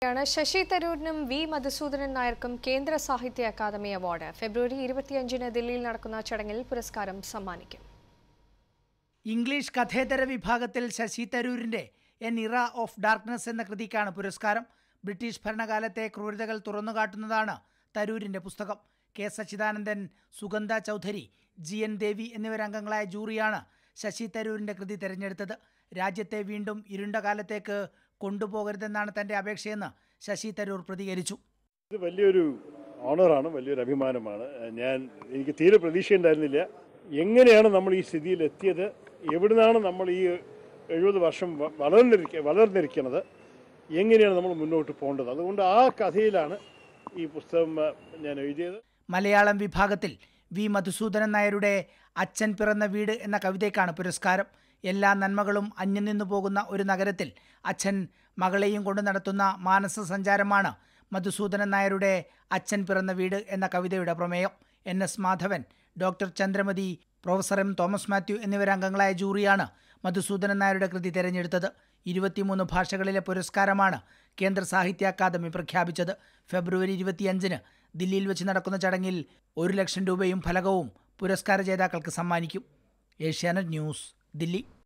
ാണ് ശശി തരൂരിനും വി മധുസൂദനൻ നായർക്കും കേന്ദ്ര സാഹിത്യ അക്കാദമി അവാർഡ് ഫെബ്രുവരി ഇരുപത്തിയഞ്ചിന് ദില്ലിയിൽ നടക്കുന്ന ചടങ്ങിൽ പുരസ്കാരം സമ്മാനിക്കും ഇംഗ്ലീഷ് കഥേതര വിഭാഗത്തിൽ ശശി തരൂരിൻ്റെ എൻ ഇറ ഓഫ് ഡാർക്ക്നെസ് എന്ന കൃതിക്കാണ് പുരസ്കാരം ബ്രിട്ടീഷ് ഭരണകാലത്തെ ക്രൂരതകൾ തുറന്നുകാട്ടുന്നതാണ് തരൂരിൻ്റെ പുസ്തകം K Sachidanandan Sugandha Chaudhari G N Devy എന്നിവരംഗങ്ങളായ ജൂറിയാണ് ശശി തരൂരിൻ്റെ കൃതി തിരഞ്ഞെടുത്തത് രാജ്യത്തെ വീണ്ടും ഇരുണ്ട കാലത്തേക്ക് കൊണ്ടുപോകരുതെന്നാണ് തൻ്റെ അപേക്ഷയെന്ന് ശശി തരൂർ പ്രതികരിച്ചു ഇത് വലിയൊരു ഓണറാണ് വലിയൊരു അഭിമാനമാണ് ഞാൻ എനിക്ക് തീരെ പ്രതീക്ഷയുണ്ടായിരുന്നില്ല എങ്ങനെയാണ് നമ്മൾ ഈ സ്ഥിതിയിൽ എത്തിയത് എവിടുന്നാണ് നമ്മൾ ഈ എഴുപത് വർഷം വ- വളർന്നിരിക്ക വളർന്നിരിക്കുന്നത് എങ്ങനെയാണ് നമ്മൾ മുന്നോട്ട് പോകേണ്ടത് അതുകൊണ്ട് ആ കഥയിലാണ് ഈ പുസ്തകം ആ, ഞാൻ എഴുതിയത് മലയാളം വിഭാഗത്തിൽ വി മധുസൂദനൻ നായരുടെ അച്ഛൻ പിറന്ന വീട് എന്ന കവിതയ്ക്കാണ് പുരസ്കാരം എല്ലാ നന്മകളും അന്യം നിന്നു പോകുന്ന ഒരു നഗരത്തിൽ അച്ഛൻ മകളെയും കൊണ്ട് നടത്തുന്ന മാനസ സഞ്ചാരമാണ് മധുസൂദനൻ നായരുടെ അച്ഛൻ പിറന്ന വീട് എന്ന കവിതയുടെ പ്രമേയം N S Madhavan doctor Chandramathi professor M Thomas Mathew എന്നിവരംഗങ്ങളായ ജൂറിയാണ് മധുസൂദനൻ നായരുടെ കൃതി തിരഞ്ഞെടുത്തത് ഇരുപത്തിമൂന്ന് ഭാഷകളിലെ പുരസ്കാരമാണ് കേന്ദ്ര സാഹിത്യ അക്കാദമി പ്രഖ്യാപിച്ചത് ഫെബ്രുവരി ഇരുപത്തിയഞ്ചിന് ദില്ലിയിൽ വെച്ച് നടക്കുന്ന ചടങ്ങിൽ ഒരു ലക്ഷം രൂപയും ഫലകവും പുരസ്കാര ജേതാക്കൾക്ക് സമ്മാനിക്കും ഏഷ്യാനെറ്റ് ന്യൂസ് ദില്ലി